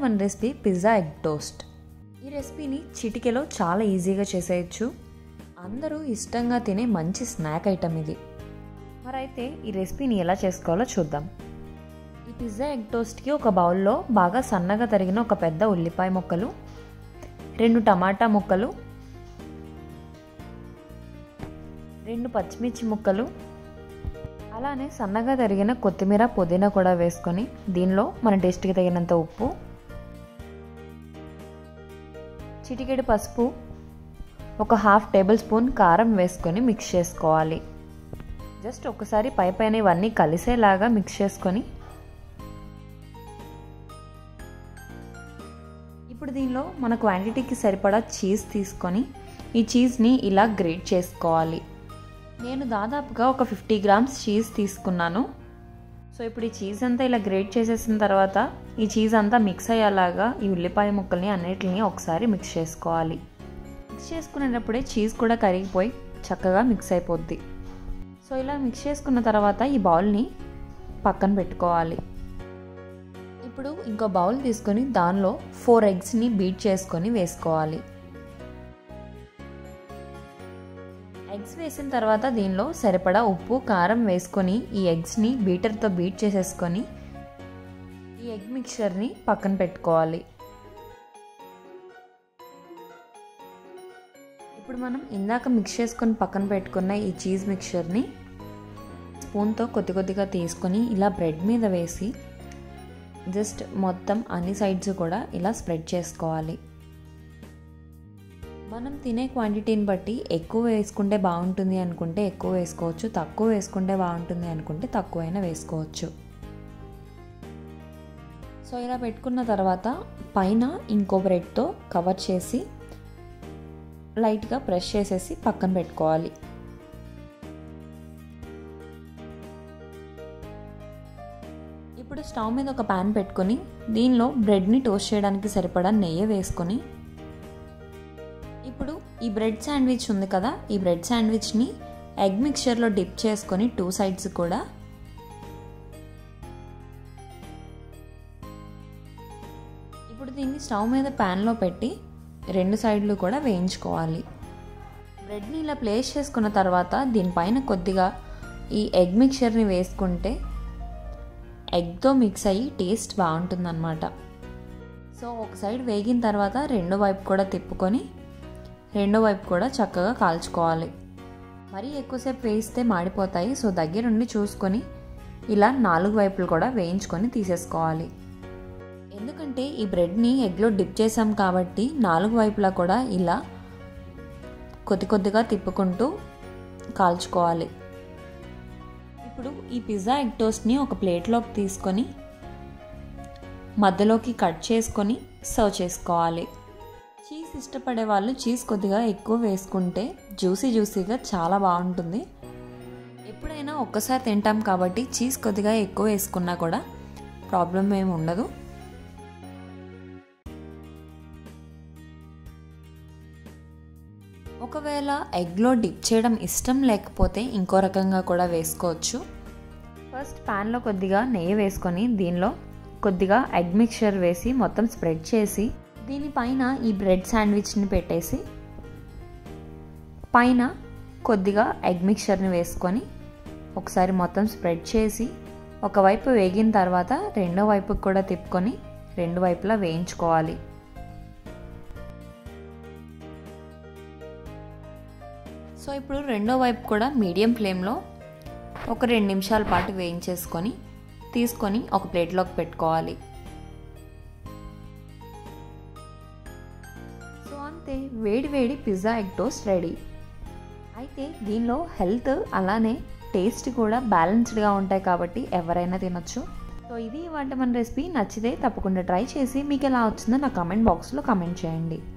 మన recipe pizza egg toast ఈ రెసిపీని చిటికెలో చాలా ఈజీగా చేసేయచ్చు అందరూ ఇష్టంగా తినే మంచి స్నాక్ ఐటమ్ ఇది మరైతే ఈ రెసిపీని ఎలా చేసుకోవాలో చూద్దాం ఈ పిజ్జా ఎగ్ టోస్ట్కి ఒక బౌల్లో బాగా సన్నగా తరిగిన ఒక పెద్ద ఉల్లిపాయ ముక్కలు రెండు టమాటా ముక్కలు రెండు పచ్చిమిర్చి ముక్కలు అలానే సన్నగా తరిగిన కొత్తిమీర పుదీనా కూడా వేసుకొని దీనిలో మన టేస్ట్కి తగినంత ఉప్పు చిటికెడు పసుపు ఒక హాఫ్ టేబుల్ స్పూన్ కారం వేసుకొని మిక్స్ చేసుకోవాలి జస్ట్ ఒకసారి పై పైన ఇవన్నీ కలిసేలాగా మిక్స్ చేసుకొని ఇప్పుడు దీనిలో మన క్వాంటిటీకి సరిపడా చీజ్ తీసుకొని ఈ చీజ్ని ఇలా గ్రేట్ చేసుకోవాలి నేను దాదాపుగా ఒక ఫిఫ్టీ గ్రామ్స్ చీజ్ తీసుకున్నాను సో ఇప్పుడు ఈ చీజ్ అంతా ఇలా గ్రేట్ చేసేసిన తర్వాత ఈ చీజ్ అంతా మిక్స్ అయ్యేలాగా ఈ ఉల్లిపాయ ముక్కల్ని అన్నిటిని ఒకసారి మిక్స్ చేసుకోవాలి మిక్స్ చేసుకునేటప్పుడే చీజ్ కూడా కరిగిపోయి చక్కగా మిక్స్ అయిపోద్ది సో ఇలా మిక్స్ చేసుకున్న తర్వాత ఈ బౌల్ని పక్కన పెట్టుకోవాలి ఇప్పుడు ఇంకో బౌల్ తీసుకొని దానిలో ఫోర్ ఎగ్స్ని బీట్ చేసుకొని వేసుకోవాలి ఎగ్స్ వేసిన తర్వాత దీనిలో సరిపడా ఉప్పు కారం వేసుకొని ఈ ఎగ్స్ని బీటర్తో బీట్ చేసేసుకొని ఈ ఎగ్ మిక్చర్ని పక్కన పెట్టుకోవాలి ఇప్పుడు మనం ఇందాక మిక్స్ చేసుకొని పక్కన పెట్టుకున్న ఈ చీజ్ మిక్చర్ని స్పూన్తో కొద్ది కొద్దిగా తీసుకొని ఇలా బ్రెడ్ మీద వేసి జస్ట్ మొత్తం అన్ని సైడ్స్ కూడా ఇలా స్ప్రెడ్ చేసుకోవాలి మనం తినే క్వాంటిటీని బట్టి ఎక్కువ వేసుకుంటే బాగుంటుంది అనుకుంటే ఎక్కువ వేసుకోవచ్చు తక్కువ వేసుకుంటే బాగుంటుంది అనుకుంటే తక్కువైనా వేసుకోవచ్చు సో ఇలా పెట్టుకున్న తర్వాత పైన ఇంకో బ్రెడ్తో కవర్ చేసి లైట్గా ప్రెస్ చేసేసి పక్కన పెట్టుకోవాలి ఇప్పుడు స్టవ్ మీద ఒక ప్యాన్ పెట్టుకొని దీనిలో బ్రెడ్ని టోస్ట్ చేయడానికి సరిపడా నెయ్యి వేసుకొని ఇప్పుడు ఈ బ్రెడ్ శాండ్విచ్ ఉంది కదా ఈ బ్రెడ్ శాండ్విచ్ని ఎగ్ మిక్చర్లో డిప్ చేసుకొని టూ సైడ్స్ కూడా ఇప్పుడు దీన్ని స్టవ్ మీద ప్యాన్లో పెట్టి రెండు సైడ్లు కూడా వేయించుకోవాలి బ్రెడ్ని ఇలా ప్లేస్ చేసుకున్న తర్వాత దీనిపైన కొద్దిగా ఈ ఎగ్ మిక్చర్ని వేసుకుంటే ఎగ్తో మిక్స్ అయ్యి టేస్ట్ బాగుంటుందన్నమాట సో ఒక సైడ్ వేగిన తర్వాత రెండో వైపు కూడా తిప్పుకొని రెండో వైపు కూడా చక్కగా కాల్చుకోవాలి మరీ ఎక్కువసేపు వేయిస్తే మాడిపోతాయి సో దగ్గరుండి చూసుకొని ఇలా నాలుగు వైపులు కూడా వేయించుకొని తీసేసుకోవాలి ఎందుకంటే ఈ బ్రెడ్ని ఎగ్లో డిప్ చేసాం కాబట్టి నాలుగు వైపులా కూడా ఇలా కొద్ది కొద్దిగా తిప్పుకుంటూ కాల్చుకోవాలి ఇప్పుడు ఈ పిజ్జా ఎగ్ టోస్ట్ని ఒక ప్లేట్లోకి తీసుకొని మధ్యలోకి కట్ చేసుకొని సర్వ్ చేసుకోవాలి చీజ్ ఇష్టపడే వాళ్ళు చీజ్ కొద్దిగా ఎక్కువ వేసుకుంటే జ్యూసీ జ్యూసీగా చాలా బాగుంటుంది ఎప్పుడైనా ఒక్కసారి తింటాం కాబట్టి చీజ్ కొద్దిగా ఎక్కువ వేసుకున్నా కూడా ప్రాబ్లం ఏమి ఉండదు ఒకవేళ ఎగ్లో డిప్ చేయడం ఇష్టం లేకపోతే ఇంకో రకంగా కూడా వేసుకోవచ్చు ఫస్ట్ ప్యాన్లో కొద్దిగా నెయ్యి వేసుకొని దీనిలో కొద్దిగా ఎగ్ మిక్చర్ వేసి మొత్తం స్ప్రెడ్ చేసి దీనిపైన ఈ బ్రెడ్ శాండ్విచ్ని పెట్టేసి పైన కొద్దిగా ఎగ్ మిక్చర్ని వేసుకొని ఒకసారి మొత్తం స్ప్రెడ్ చేసి ఒకవైపు వేగిన తర్వాత రెండో వైపుకి కూడా తిప్పుకొని రెండు వైపులా వేయించుకోవాలి సో ఇప్పుడు రెండో వైపు కూడా మీడియం ఫ్లేమ్లో ఒక రెండు నిమిషాల పాటు వేయించేసుకొని తీసుకొని ఒక ప్లేట్లోకి పెట్టుకోవాలి సో అంతే వేడి వేడి పిజ్జా ఎగ్ టోస్ట్ రెడీ అయితే దీనిలో హెల్త్ అలానే టేస్ట్ కూడా బ్యాలెన్స్డ్గా ఉంటాయి కాబట్టి ఎవరైనా తినొచ్చు సో ఇది ఇవాళ మన రెసిపీ నచ్చితే తప్పకుండా ట్రై చేసి మీకు ఎలా వచ్చిందో నా కమెంట్ బాక్స్లో కమెంట్ చేయండి